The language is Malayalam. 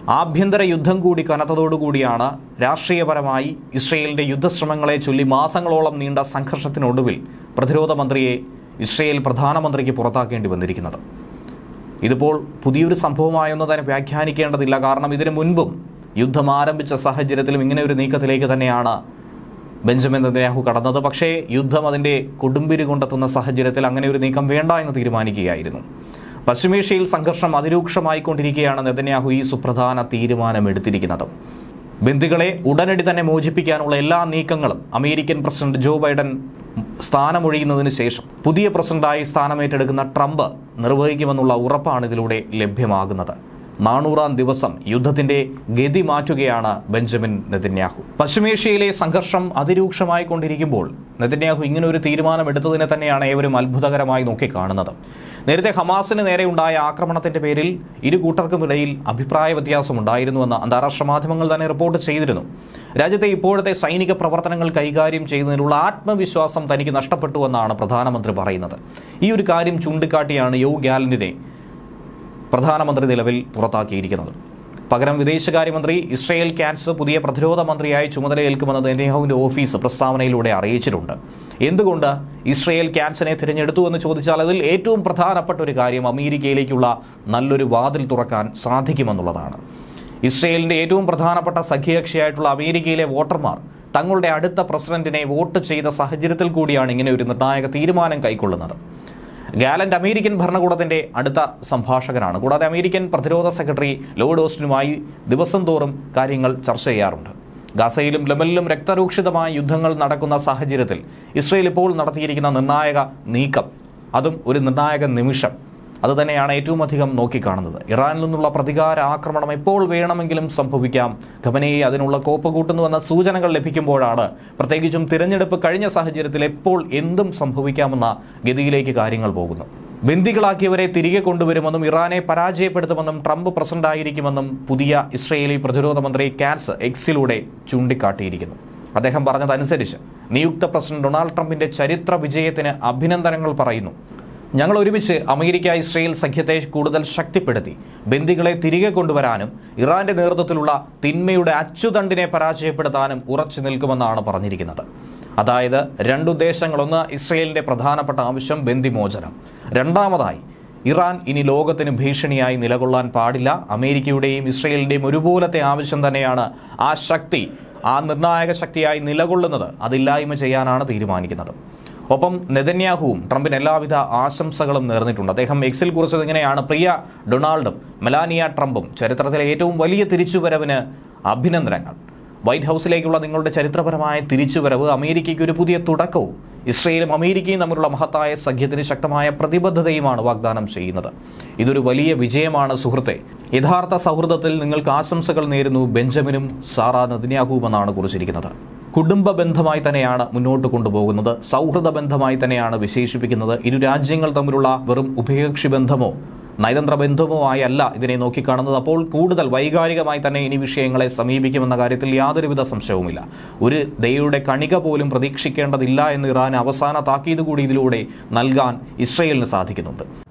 ആഭ്യന്തര യുദ്ധം കൂടി കനത്തതോടുകൂടിയാണ് രാഷ്ട്രീയപരമായി ഇസ്രയേലിന്റെ യുദ്ധശ്രമങ്ങളെ ചൊല്ലി മാസങ്ങളോളം നീണ്ട സംഘർഷത്തിനൊടുവിൽ പ്രതിരോധ മന്ത്രിയെ ഇസ്രയേൽ പ്രധാനമന്ത്രിക്ക് പുറത്താക്കേണ്ടി വന്നിരിക്കുന്നത് ഇതിപ്പോൾ പുതിയൊരു സംഭവമായൊന്നും തന്നെ വ്യാഖ്യാനിക്കേണ്ടതില്ല കാരണം ഇതിനു മുൻപും യുദ്ധം ആരംഭിച്ച സാഹചര്യത്തിലും ഇങ്ങനെ ഒരു നീക്കത്തിലേക്ക് തന്നെയാണ് ബെഞ്ചമിൻ നെതന്യാഹു കടന്നത് പക്ഷേ യുദ്ധം അതിന്റെ കൊടുമ്പിരി കൊണ്ടെത്തുന്ന സാഹചര്യത്തിൽ അങ്ങനെ ഒരു നീക്കം വേണ്ട എന്ന് തീരുമാനിക്കുകയായിരുന്നു പശ്ചിമേഷ്യയിൽ സംഘർഷം അതിരൂക്ഷമായിക്കൊണ്ടിരിക്കുകയാണ് നെതന്യാഹു ഈ സുപ്രധാന തീരുമാനം എടുത്തിരിക്കുന്നത് ബന്ദികളെ ഉടനടി തന്നെ മോചിപ്പിക്കാനുള്ള എല്ലാ നീക്കങ്ങളും അമേരിക്കൻ പ്രസിഡന്റ് ജോ ബൈഡൻ സ്ഥാനമൊഴിയുന്നതിന് ശേഷം പുതിയ പ്രസിഡന്റായി സ്ഥാനമേറ്റെടുക്കുന്ന ട്രംപ് നിർവഹിക്കുമെന്നുള്ള ഉറപ്പാണ് ഇതിലൂടെ ലഭ്യമാകുന്നത് നാനൂറാം ദിവസം യുദ്ധത്തിന്റെ ഗതി മാറ്റുകയാണ് ബെഞ്ചമിൻ നെതന്യാഹു പശ്ചിമേഷ്യയിലെ സംഘർഷം അതിരൂക്ഷമായി കൊണ്ടിരിക്കുമ്പോൾ നെതന്യാഹു ഇങ്ങനെ ഒരു തീരുമാനം എടുത്തതിനെ തന്നെയാണ് ഏവരും അത്ഭുതകരമായി നോക്കിക്കാണുന്നത് നേരത്തെ ഹമാസിന് നേരെയുണ്ടായ ആക്രമണത്തിന്റെ പേരിൽ ഇരു കൂട്ടർക്കുമിടയിൽ അഭിപ്രായ വ്യത്യാസമുണ്ടായിരുന്നുവെന്ന് അന്താരാഷ്ട്ര മാധ്യമങ്ങൾ തന്നെ റിപ്പോർട്ട് ചെയ്തിരുന്നു രാജ്യത്തെ ഇപ്പോഴത്തെ സൈനിക പ്രവർത്തനങ്ങൾ കൈകാര്യം ചെയ്യുന്നതിനുള്ള ആത്മവിശ്വാസം തനിക്ക് നഷ്ടപ്പെട്ടുവെന്നാണ് പ്രധാനമന്ത്രി പറയുന്നത് ഈ ഒരു കാര്യം ചൂണ്ടിക്കാട്ടിയാണ് യോ ഗാലന്റിനെ പ്രധാനമന്ത്രി നിലവിൽ പുറത്താക്കിയിരിക്കുന്നത് പകരം വിദേശകാര്യമന്ത്രി ഇസ്രയേൽ കാറ്റ്സ് പുതിയ പ്രതിരോധ മന്ത്രിയായി ചുമതലയേൽക്കുമെന്ന് നെതന്യാഹുവിന്റെ ഓഫീസ് പ്രസ്താവനയിലൂടെ അറിയിച്ചിട്ടുണ്ട് എന്തുകൊണ്ട് ഇസ്രയേൽ കാറ്റ്സിനെ തിരഞ്ഞെടുത്തു എന്ന് ചോദിച്ചാൽ അതിൽ ഏറ്റവും പ്രധാനപ്പെട്ട ഒരു കാര്യം അമേരിക്കയിലേക്കുള്ള നല്ലൊരു വാതിൽ തുറക്കാൻ സാധിക്കുമെന്നുള്ളതാണ് ഇസ്രയേലിന്റെ ഏറ്റവും പ്രധാനപ്പെട്ട സഖ്യകക്ഷിയായിട്ടുള്ള അമേരിക്കയിലെ വോട്ടർമാർ തങ്ങളുടെ അടുത്ത പ്രസിഡന്റിനെ വോട്ട് ചെയ്ത സാഹചര്യത്തിൽ കൂടിയാണ് ഇങ്ങനെ ഒരു നിർണായക തീരുമാനം കൈക്കൊള്ളുന്നത് ഗാലന്റ് അമേരിക്കൻ ഭരണകൂടത്തിന്റെ അടുത്ത സംഭാഷകനാണ് കൂടാതെ അമേരിക്കൻ പ്രതിരോധ സെക്രട്ടറി ലോർഡ് ഓസ്റ്റിനുമായി ദിവസം തോറും കാര്യങ്ങൾ ചർച്ച ചെയ്യാറുണ്ട് ഗാസയിലും ലെബനിലും രക്തരൂക്ഷിതമായ യുദ്ധങ്ങൾ നടക്കുന്ന സാഹചര്യത്തിൽ ഇസ്രയേൽ ഇപ്പോൾ നടത്തിയിരിക്കുന്ന നിർണായക നീക്കം അതും ഒരു നിർണായക നിമിഷം അത് തന്നെയാണ് ഏറ്റവും അധികം നോക്കിക്കാണുന്നത് ഇറാനിൽ നിന്നുള്ള പ്രതികാര ആക്രമണം എപ്പോൾ വേണമെങ്കിലും സംഭവിക്കാം ഖമനയെ അതിനുള്ള കോപ്പ് കൂട്ടുന്നുവെന്ന സൂചനകൾ ലഭിക്കുമ്പോഴാണ് പ്രത്യേകിച്ചും തിരഞ്ഞെടുപ്പ് കഴിഞ്ഞ സാഹചര്യത്തിൽ എപ്പോൾ എന്തും സംഭവിക്കാമെന്ന ഗതിയിലേക്ക് കാര്യങ്ങൾ പോകുന്നു ബന്ദികളാക്കിയവരെ തിരികെ കൊണ്ടുവരുമെന്നും ഇറാനെ പരാജയപ്പെടുത്തുമെന്നും ട്രംപ് പ്രസിഡന്റായിരിക്കുമെന്നും പുതിയ ഇസ്രയേലി പ്രതിരോധ മന്ത്രി കാറ്റ്സ് എക്സിലൂടെ ചൂണ്ടിക്കാട്ടിയിരിക്കുന്നു അദ്ദേഹം പറഞ്ഞതനുസരിച്ച് നിയുക്ത പ്രസിഡന്റ് ഡൊണാൾഡ് ട്രംപിന്റെ ചരിത്ര വിജയത്തിന് അഭിനന്ദനങ്ങൾ പറയുന്നു ഞങ്ങൾ ഒരുമിച്ച് അമേരിക്ക ഇസ്രയേൽ സഖ്യത്തെ കൂടുതൽ ശക്തിപ്പെടുത്തി ബന്ദികളെ തിരികെ കൊണ്ടുവരാനും ഇറാന്റെ നേതൃത്വത്തിലുള്ള തിന്മയുടെ അച്ചുതണ്ടിനെ പരാജയപ്പെടുത്താനും ഉറച്ചു നിൽക്കുമെന്നാണ് പറഞ്ഞിരിക്കുന്നത് അതായത് രണ്ടുദ്ദേശങ്ങളൊന്ന് ഇസ്രയേലിന്റെ പ്രധാനപ്പെട്ട ആവശ്യം ബന്ദിമോചനം രണ്ടാമതായി ഇറാൻ ഇനി ലോകത്തിന് ഭീഷണിയായി നിലകൊള്ളാൻ പാടില്ല അമേരിക്കയുടെയും ഇസ്രയേലിന്റെയും ഒരുപോലത്തെ ആവശ്യം തന്നെയാണ് ആ ശക്തി ആ നിർണായക ശക്തിയായി നിലകൊള്ളുന്നത് അതില്ലായ്മ ചെയ്യാനാണ് തീരുമാനിക്കുന്നത് ഒപ്പം നെതന്യാഹുവും ട്രംപിന് എല്ലാവിധ ആശംസകളും നേർന്നിട്ടുണ്ട് അദ്ദേഹം എക്സിൽ കുറിച്ചത് ഇങ്ങനെയാണ് പ്രിയ ഡൊണാൾഡും മെലാനിയ ട്രംപും ചരിത്രത്തിലെ ഏറ്റവും വലിയ തിരിച്ചുവരവിന് അഭിനന്ദനങ്ങൾ വൈറ്റ് ഹൗസിലേക്കുള്ള നിങ്ങളുടെ ചരിത്രപരമായ തിരിച്ചുവരവ് അമേരിക്കയ്ക്ക് ഒരു പുതിയ തുടക്കവും ഇസ്രയേലും അമേരിക്കയും തമ്മിലുള്ള മഹത്തായ സഖ്യത്തിന് ശക്തമായ പ്രതിബദ്ധതയുമാണ് വാഗ്ദാനം ചെയ്യുന്നത് ഇതൊരു വലിയ വിജയമാണ് സുഹൃത്തെ യഥാർത്ഥ സൗഹൃദത്തിൽ നിങ്ങൾക്ക് ആശംസകൾ നേരുന്നു ബെഞ്ചമിനും സാറ നദിന്യാഹുവുമെന്നാണ് കുറിച്ചിരിക്കുന്നത് കുടുംബ ബന്ധമായി തന്നെയാണ് മുന്നോട്ട് കൊണ്ടുപോകുന്നത് സൗഹൃദ ബന്ധമായി തന്നെയാണ് വിശേഷിപ്പിക്കുന്നത് ഇരു രാജ്യങ്ങൾ തമ്മിലുള്ള വെറും ഉഭയകക്ഷി ബന്ധമോ നയതന്ത്ര ബന്ധമോ ആയല്ല ഇതിനെ നോക്കിക്കാണുന്നത് അപ്പോൾ കൂടുതൽ വൈകാരികമായി തന്നെ ഇനി വിഷയങ്ങളെ സമീപിക്കുമെന്ന കാര്യത്തിൽ യാതൊരുവിധ സംശയവുമില്ല ഒരു ദയയുടെ കണിക പോലും പ്രതീക്ഷിക്കേണ്ടതില്ല എന്ന് ഇറാൻ അവസാന താക്കീത് കൂടി ഇതിലൂടെ നൽകാൻ ഇസ്രയേലിന് സാധിക്കുന്നുണ്ട്